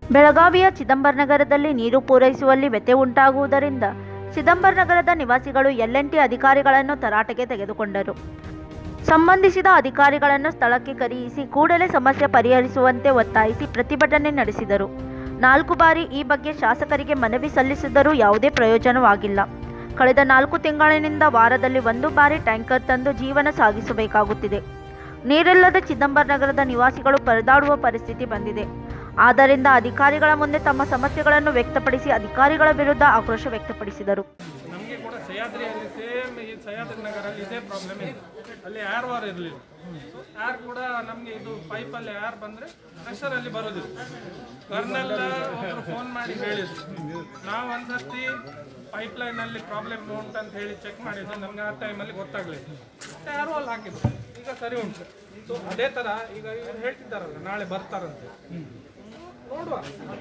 ಬೆಳಗಾವಿಯ ಚಿದಂಬರ ನಗರದಲ್ಲಿ ನೀರು ಪೂರೈಸುವಲ್ಲಿ ವ್ಯತ್ಯಯ ಉಂಟಾಗುವುದರಿಂದ ಚಿದಂಬರ ನಗರದ ನಿವಾಸಿಗಳು ಎಲ್ಎನ್ಟಿ ಅಧಿಕಾರಿಗಳನ್ನು ತರಾಟೆಗೆ ತೆಗೆದುಕೊಂಡರು ಸಂಬಂಧಿಸಿದ ಅಧಿಕಾರಿಗಳನ್ನು ಸ್ಥಳಕ್ಕೆ ಕರೆಯಿಸಿ ಕೂಡಲೇ ಸಮಸ್ಯೆ ಪರಿಹರಿಸುವಂತೆ ಒತ್ತಾಯಿಸಿ ಪ್ರತಿಭಟನೆ ನಡೆಸಿದರು ನಾಲ್ಕು ಬಾರಿ ಈ ಬಗ್ಗೆ ಶಾಸಕರಿಗೆ ಮನವಿ ಸಲ್ಲಿಸಿದರೂ ಯಾವುದೇ ಪ್ರಯೋಜನವಾಗಿಲ್ಲ ಕಳೆದ ನಾಲ್ಕು ತಿಂಗಳಿನಿಂದ ವಾರದಲ್ಲಿ ಒಂದು ಬಾರಿ ಟ್ಯಾಂಕರ್ ತಂದು ಜೀವನ ಸಾಗಿಸಬೇಕಾಗುತ್ತಿದೆ ನೀರಿಲ್ಲದ ಚಿದಂಬರ ನಗರದ ನಿವಾಸಿಗಳು ಪರದಾಡುವ ಪರಿಸ್ಥಿತಿ ಬಂದಿದೆ ಆದ್ದರಿಂದ ಅಧಿಕಾರಿಗಳ ಮುಂದೆ ತಮ್ಮ ಸಮಸ್ಯೆಗಳನ್ನು ವ್ಯಕ್ತಪಡಿಸಿ ಅಧಿಕಾರಿಗಳ ವಿರುದ್ಧ ಆಕ್ರೋಶ ವ್ಯಕ್ತಪಡಿಸಿದರು ನಮಗೆ ಕೂಡ ಸಹ್ಯಾದ್ರಿಯಲ್ಲಿ ಸೇಮ್ ಈ ಸಹ್ಯಾದ್ರಿ ನಗರಲ್ಲಿ ಇದೇ ಪ್ರಾಬ್ಲಮ್ ಇದೆ ಅಲ್ಲಿ ಏರ್ ವಾರ್ ಇರಲಿಲ್ಲ ಯಾರು ಕೂಡ ನಮಗೆ ಇದು ಪೈಪಲ್ಲಿ ಯಾರು ಬಂದರೆ ಪ್ರೆಷರಲ್ಲಿ ಬರೋದಿಲ್ಲ ಕರ್ನಲ್ ಒಬ್ಬರು ಫೋನ್ ಮಾಡಿ ಹೇಳಿದ್ರು ನಾವು ಒಂದ್ಸರ್ತಿ ಪೈಪ್ ಲೈನಲ್ಲಿ ಪ್ರಾಬ್ಲಮ್ ಉಂಟಂತ ಹೇಳಿ ಚೆಕ್ ಮಾಡಿದ್ದು ನಮ್ಗೆ ಆ ಟೈಮಲ್ಲಿ ಗೊತ್ತಾಗಲಿಲ್ಲ ಯಾರು ಅಲ್ಲಿ ಹಾಕಿದ್ರು ಈಗ ಸರಿ ಉಂಟು ಸೊ ಅದೇ ಥರ ಈಗ ಇವ್ರು ಹೇಳ್ತಿದ್ದಾರಲ್ಲ ನಾಳೆ ಬರ್ತಾರಂತೆ ನೋಡುವ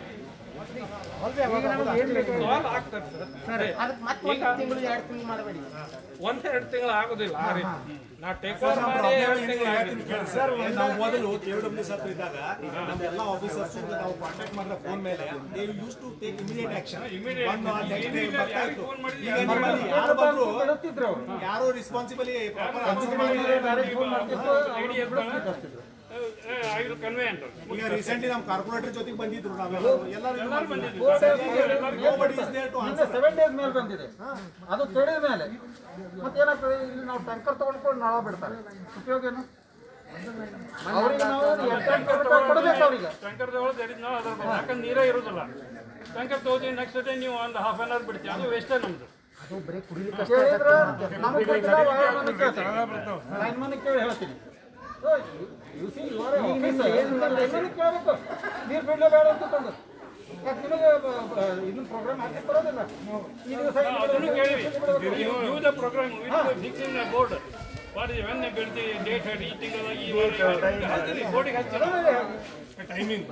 ಸಾಲ್ವ್ ಆಗ್ತದೆ ಸರ್ ಈಗ ಒಂದೆರಡು ತಿಂಗಳು ಆಗೋದಿಲ್ಲ ಆ ರೀತಿ ನಾವು ಟೇಕ್ ಓವರ್ ಮಾಡಿ ಎರಡು ತಿಂಗಳು ಆಗಿದೆ ಸರ್ ನಾವು ಮೊದಲು ಕೆ ಡಬ್ಲ್ಯೂ ಸರ್ ಇದ್ದಾಗ ನಮ್ಮೆಲ್ಲ ಆಫೀಸರ್ಸ್ ನಾವು ಕಾಂಟ್ಯಾಕ್ಟ್ ಮಾಡಿದ ಫೋನ್ ಮೇಲೆ they use to take immediate action ಬರ್ತಾ ಇತ್ತು ಈಗ ನಿಮ್ಮಲ್ಲಿ ಯಾರು ಬಂದ್ರು ಯಾರು ರೆಸ್ಪಾನ್ಸಿಬಲಿ ಪ್ರಾಪರ್ ಆನ್ಸರ್ ಈಗ ರೀಸೆಂಟ್ಲಿ ನಮ್ಮ ಕಾರ್ಪೊರೇಟರ್ ಜೊತೆಗೆ ಬಂದಿದ್ರು ನಾವೆಲ್ಲ ಎಲ್ಲರೂ nobody is there to answer seven days ಮೇಲೆ ಬಂದಿದೆ ಅದು ಕೇಳಿದ ಮೇಲೆ ಮತ್ತೇನಾಗ್ತದೆ ಇಲ್ಲಿ ನಾವು ಟ್ಯಾಂಕರ್ ತಗೊಂಡ್ಕೊಂಡು ನಾಳ ಬಿಡ್ತಾರೆ ಉಪಯೋಗ ಏನು ಅವ್ರಿಗೆ ನಾವು ಎಷ್ಟೆಂಟು ಕೊಡಬೇಕು ಅವ್ರಿಗೆ ಟ್ಯಾಂಕರ್ ತಗೊಳ್ಳೋದು there is no other problem. ಯಾಕಂದ್ರೆ ನೀರೇ ಇರೋದಿಲ್ಲ ಟ್ಯಾಂಕರ್ ತಗೋತೀವಿ ನೆಕ್ಸ್ಟ್ ಡೇ ನೀವು ಒಂದು ಹಾಫ್ ಆನ್ ಅವರ್ ಬಿಡ್ತೀವಿ ಅದು ವೇಸ್ಟೇ ನಮ್ದು ಕೇಳಿದ್ರೆ ನಮಗೆ ಗೊತ್ತಿಲ್ಲ ವಾಯರ್ಮನ್ ಕೇಳ್ತಾರೆ ಲೈನ್ಮನ್ ಕೇಳಿ ಹೇಳ್ತೀನಿ So, you- you see, you are a officer. Lineman ಕೇಳಬೇಕು ನೀರು ಬಿಡಲೇ ಬೇಡ ಅಂತ ತಂದು ಯಾಕೆ ನಿಮಗೆ ಇದನ್ನ ಪ್ರೋಗ್ರಾಮ್ ಹಾಕಿ ಬರೋದಿಲ್ಲ ಈ ದಿವಸ ಅದನ್ನು ಕೇಳಿವಿ you the program fixing board what is when ಬಿಡ್ತಿ ಡೇಟ್ ಹೇಳಿ ಈ ತಿಂಗಳ ಈ ವಾರ ಬೋರ್ಡಿಗೆ ಹಚ್ಚಿಲ್ಲ ಟೈಮಿಂಗ್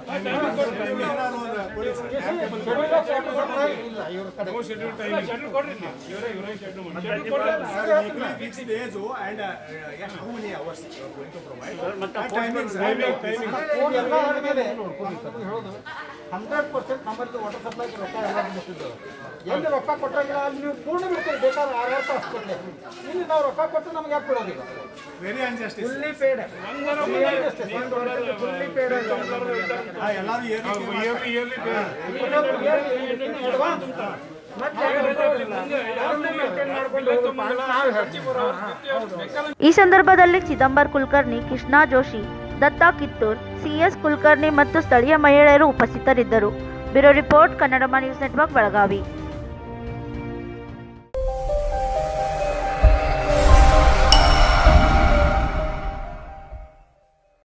ಇಲ್ಲ ಇವ್ರ ಕಡೆ ಶೆಡ್ಯೂಲ್ ಕೊಡ್ರಿ ನೀವು ಇವರೇ ಇವರೇ ಶೆಡ್ಯೂಲ್ ಮಾಡಿ ಶೆಡ್ಯೂಲ್ ಕೊಡ್ರಿ fixed days and uh, yeah, how many hours you are going to provide? Timings, timing. Phone ಎಲ್ಲ ಆದ್ಮೇಲೆ ನಮ್ಗೆ ಹೇಳೋದು ಹಂಡ್ರೆಡ್ ಪರ್ಸೆಂಟ್ ನಮ್ಮಲ್ಲಿ ವಾಟರ್ ಸಪ್ಲೈಗೆ ರೊಕ್ಕ ಎಲ್ಲ ಮುಟ್ಟಿದ್ದೆವು ಎಲ್ಲಿ ರೊಕ್ಕ ಕೊಟ್ಟಾಗಿಲ್ಲ ಅಲ್ಲಿ ನೀವು ಪೂರ್ಣ ಬಿಡ್ತೀವಿ ಬೇಕಾದ್ರೆ ಆರು ತಾಸು ಕೊಟ್ಟೆ ಇಲ್ಲಿ ನಾವು ರೊಕ್ಕ ಕೊಟ್ಟು ನಮ್ಗೆ ಯಾಕೆ ಕೊಡೋದಿಲ್ಲ Very injustice. Fully paid fully paid ಆ, ಎಲ್ಲರೂ ಏರಿಕೆ ಈ ಸಂದರ್ಭದಲ್ಲಿ ಚಿದಂಬರ್ ಕುಲಕರ್ಣಿ ಕೃಷ್ಣಾ ಜೋಶಿ ದತ್ತಾ ಕಿತ್ತೂರ್ ಸಿಎಸ್ ಕುಲಕರ್ಣಿ ಮತ್ತು ಸ್ಥಳೀಯ ಮಹಿಳೆಯರು ಉಪಸ್ಥಿತರಿದ್ದರು bureau report Kannadama news network Belagavi